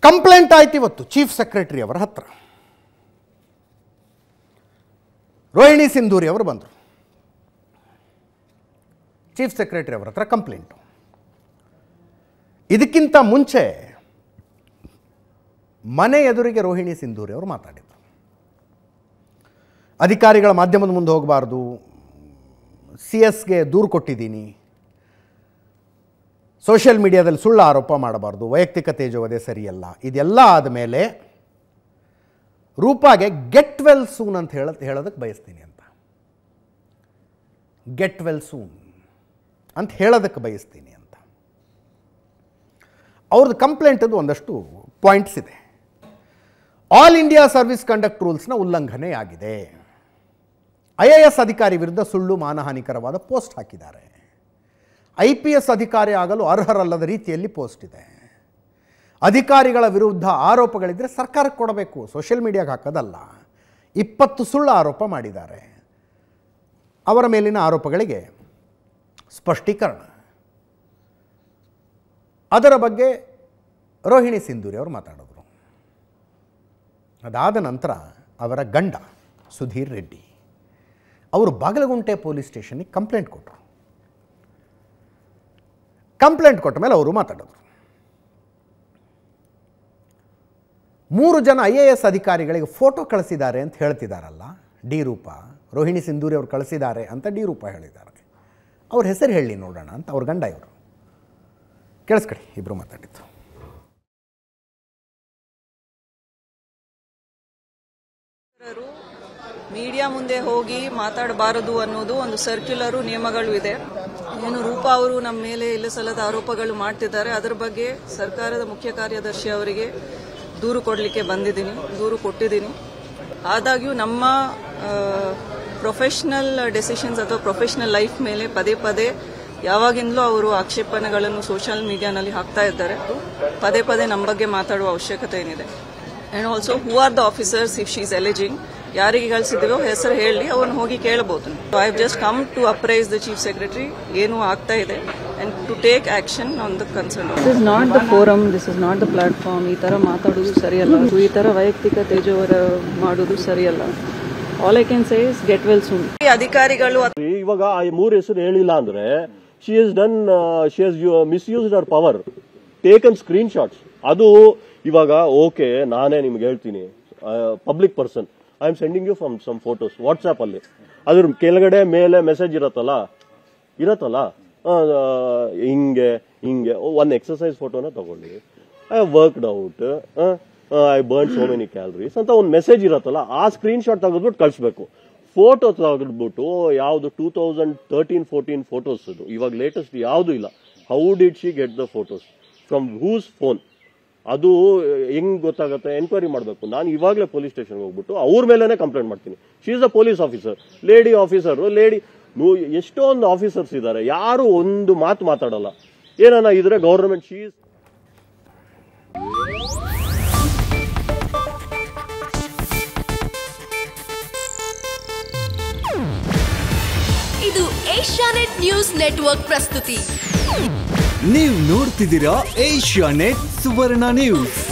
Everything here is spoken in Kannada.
ಕಂಪ್ಲೇಂಟ್ ಆಯ್ತು ಇವತ್ತು ಚೀಫ್ ಸೆಕ್ರೆಟರಿ ಅವರ ಹತ್ರ ರೋಹಿಣಿ ಸಿಂಧೂರಿ ಅವರು ಬಂದರು ಚೀಫ್ ಸೆಕ್ರೆಟರಿ ಅವರ ಹತ್ರ ಕಂಪ್ಲೇಂಟು ಇದಕ್ಕಿಂತ ಮುಂಚೆ ಮನೆ ಎದುರಿಗೆ ರೋಹಿಣಿ ಸಿಂಧೂರಿ ಅವರು ಮಾತಾಡಿದರು ಅಧಿಕಾರಿಗಳ ಮಾಧ್ಯಮದ ಮುಂದೆ ಹೋಗಬಾರ್ದು ಸಿ ಎಸ್ಗೆ ದೂರು ಕೊಟ್ಟಿದ್ದೀನಿ ಸೋಷಿಯಲ್ ಮೀಡಿಯಾದಲ್ಲಿ ಸುಳ್ಳು ಆರೋಪ ಮಾಡಬಾರ್ದು ವೈಯಕ್ತಿಕ ತೇಜೋವಧೆ ಸರಿಯಲ್ಲ ಇದೆಲ್ಲ ಆದಮೇಲೆ ರೂಪಾಗೆ ಗೆಟ್ ವೆಲ್ ಸೂನ್ ಅಂತ ಹೇಳ ಹೇಳೋದಕ್ಕೆ ಬಯಸ್ತೀನಿ ಅಂತ ಗೆಟ್ ವೆಲ್ ಸೂನ್ ಅಂತ ಹೇಳೋದಕ್ಕೆ ಬಯಸ್ತೀನಿ ಅಂತ ಅವ್ರದ್ದು ಕಂಪ್ಲೇಂಟದ್ದು ಒಂದಷ್ಟು ಪಾಯಿಂಟ್ಸ್ ಇದೆ ಆಲ್ ಇಂಡಿಯಾ ಸರ್ವಿಸ್ ಕಂಡಕ್ಟ್ ರೂಲ್ಸ್ನ ಉಲ್ಲಂಘನೆ ಆಗಿದೆ ಐ ಎ ಎಸ್ ಅಧಿಕಾರಿ ವಿರುದ್ಧ ಸುಳ್ಳು ಮಾನಹಾನಿಕರವಾದ ಪೋಸ್ಟ್ ಹಾಕಿದ್ದಾರೆ ಐ ಪಿ ಎಸ್ ಅಧಿಕಾರಿ ಆಗಲು ಅರ್ಹರಲ್ಲದ ರೀತಿಯಲ್ಲಿ ಪೋಸ್ಟ್ ಇದೆ ಅಧಿಕಾರಿಗಳ ವಿರುದ್ಧ ಆರೋಪಗಳಿದ್ದರೆ ಸರ್ಕಾರಕ್ಕೆ ಕೊಡಬೇಕು ಸೋಷಿಯಲ್ ಮೀಡಿಯಾಗೆ ಹಾಕೋದಲ್ಲ ಇಪ್ಪತ್ತು ಸುಳ್ಳು ಆರೋಪ ಮಾಡಿದ್ದಾರೆ ಅವರ ಮೇಲಿನ ಆರೋಪಗಳಿಗೆ ಸ್ಪಷ್ಟೀಕರಣ ಅದರ ಬಗ್ಗೆ ರೋಹಿಣಿ ಸಿಂಧೂರಿ ಅವರು ಮಾತಾಡಿದ್ರು ಅದಾದ ನಂತರ ಅವರ ಗಂಡ ಸುಧೀರ್ ರೆಡ್ಡಿ ಅವರು ಬಾಗಲಗುಂಟೆ ಪೊಲೀಸ್ ಸ್ಟೇಷನ್ಗೆ ಕಂಪ್ಲೇಂಟ್ ಕೊಟ್ಟರು ಕಂಪ್ಲೇಂಟ್ ಕೊಟ್ಟ ಮೇಲೆ ಅವರು ಮಾತಾಡಿದ್ರು ಮೂರು ಜನ ಐ ಎ ಎಸ್ ಅಧಿಕಾರಿಗಳಿಗೆ ಫೋಟೋ ಕಳಿಸಿದ್ದಾರೆ ಅಂತ ಹೇಳ್ತಿದ್ದಾರಲ್ಲ ಡಿ ರೂಪ ರೋಹಿಣಿ ಸಿಂಧೂರಿ ಅವರು ಕಳಿಸಿದ್ದಾರೆ ಅಂತ ಡಿ ರೂಪ ಹೇಳಿದ್ದಾರೆ ಅವ್ರ ಹೆಸರು ಹೇಳಿ ನೋಡೋಣ ಅಂತ ಅವ್ರ ಗಂಡ ಇವರು ಕೇಳಿಸ್ಕೊಳ್ಳಿ ಇಬ್ಬರು ಮಾತಾಡಿದ್ದು ಮೀಡಿಯಾ ಮುಂದೆ ಹೋಗಿ ಮಾತಾಡಬಾರದು ಅನ್ನೋದು ಒಂದು ಸರ್ಕ್ಯುಲರು ನಿಯಮಗಳು ಇದೆ ಏನು ರೂಪಾ ಅವರು ನಮ್ಮ ಮೇಲೆ ಇಲ್ಲ ಸಲ್ಲದ ಆರೋಪಗಳು ಮಾಡ್ತಿದ್ದಾರೆ ಅದರ ಬಗ್ಗೆ ಸರ್ಕಾರದ ಮುಖ್ಯ ಕಾರ್ಯದರ್ಶಿ ಅವರಿಗೆ ದೂರು ಕೊಡಲಿಕ್ಕೆ ಬಂದಿದ್ದೀನಿ ದೂರು ಕೊಟ್ಟಿದ್ದೀನಿ ಆದಾಗ್ಯೂ ನಮ್ಮ ಪ್ರೊಫೆಷನಲ್ ಡೆಸಿಷನ್ಸ್ ಅಥವಾ ಪ್ರೊಫೆಷನಲ್ ಲೈಫ್ ಮೇಲೆ ಪದೇ ಪದೇ ಯಾವಾಗಿಂದಲೂ ಅವರು ಆಕ್ಷೇಪಣೆಗಳನ್ನು ಸೋಷಿಯಲ್ ಮೀಡಿಯಾನಲ್ಲಿ ಹಾಕ್ತಾ ಇದ್ದಾರೆ ಪದೇ ಪದೇ ನಮ್ಮ ಬಗ್ಗೆ ಮಾತಾಡುವ ಅವಶ್ಯಕತೆ ಏನಿದೆ and also who are the officers if she's alleging ಯಾರಿಗೆ ಕಳಿಸಿದೀವೋ ಹೆಸರು ಹೇಳಿ ಅವ್ರನ್ನ ಹೋಗಿ ಕೇಳಬಹುದು I have just come to apprise the chief secretary ಏನು ಆಗ್ತಾ ಇದೆ and to take action on the concern this is not the forum this is not the platform ಈ ತರ ಮಾತಾಡೋದು ಸರಿಯಲ್ಲ ಈ ತರ ವೈಯಕ್ತಿಕ ತೇಜೋವರ ಮಾಡೋದು ಸರಿಯಲ್ಲ all I can say is get well soon ಅಧಿಕಾರಿಗಳು ಇವಾಗ ಆ ಮೂರು ಹೆಸರು ಹೇಳಿಲ್ಲ ಅಂದ್ರೆ she is done she has misused ಅವರ್ ಪವರ್ ಟೇಕನ್ ಸ್ಕ್ರೀನ್ ಶಾಟ್ಸ್ ಅದು ಇವಾಗ ಓಕೆ ನಾನೇ ನಿಮ್ಗೆ ಹೇಳ್ತೀನಿ public person I am sending you from some photos WhatsApp ಅಲ್ಲಿ ಅದ್ರ ಕೆಳಗಡೆ ಮೇಲೆ ಮೆಸೇಜ್ ಇರತ್ತಲ್ಲ ಇರತ್ತಲ್ಲ ಆ, ಹಿಂಗೆ ಹಿಂಗೆ ಒನ್ ಎಕ್ಸಸೈಸ್ ಫೋಟೋನ ತಗೊಳ್ಳಿ I worked out I burn so many calories ಅಂತ ಒಂದು ಮೆಸೇಜ್ ಇರತ್ತಲ್ಲ ಆ ಸ್ಕ್ರೀನ್ ಶಾಟ್ ತೆಗೆದ್ಬಿಟ್ಟು ಕಳಿಸ್ಬೇಕು ಫೋಟೋ ತೆಗೆದ್ಬಿಟ್ಟು ಯಾವ್ದು two thousand thirteen fourteen photos ಇದು ಇವಾಗ ಲೇಟೆಸ್ಟ್ ಯಾವ್ದು ಇಲ್ಲ how did she get the photos from whose phone ಅದು ಹೆಂಗ್ ಗೊತ್ತಾಗುತ್ತೆ ಎನ್ಕ್ವೈರಿ ಮಾಡಬೇಕು ನಾನು ಇವಾಗಲೇ ಪೊಲೀಸ್ ಸ್ಟೇಷನ್ಗೆ ಹೋಗ್ಬಿಟ್ಟು ಅವ್ರ ಮೇಲೆನೆ ಕಂಪ್ಲೇಂಟ್ ಮಾಡ್ತೀನಿ she is a police officer lady officer lady ಎಷ್ಟೊಂದು ಆಫೀಸರ್ಸ್ ಇದ್ದಾರೆ ಯಾರು ಒಂದು ಮಾತು ಮಾತಾಡಲ್ಲ ಏನನ್ನ ಇದ್ರೆ ಗೌರ್ಮೆಂಟ್ ಶೀಸ್ ಇದು ಏಷ್ಯಾನೆಟ್ ನ್ಯೂಸ್ ನೆಟ್ವರ್ಕ್ ಪ್ರಸ್ತುತಿ ನೀವು ನೋಡ್ತಿದ್ದೀರಾ ಏಷ್ಯಾ ನೆಟ್ ಸುವರ್ಣ ನ್ಯೂಸ್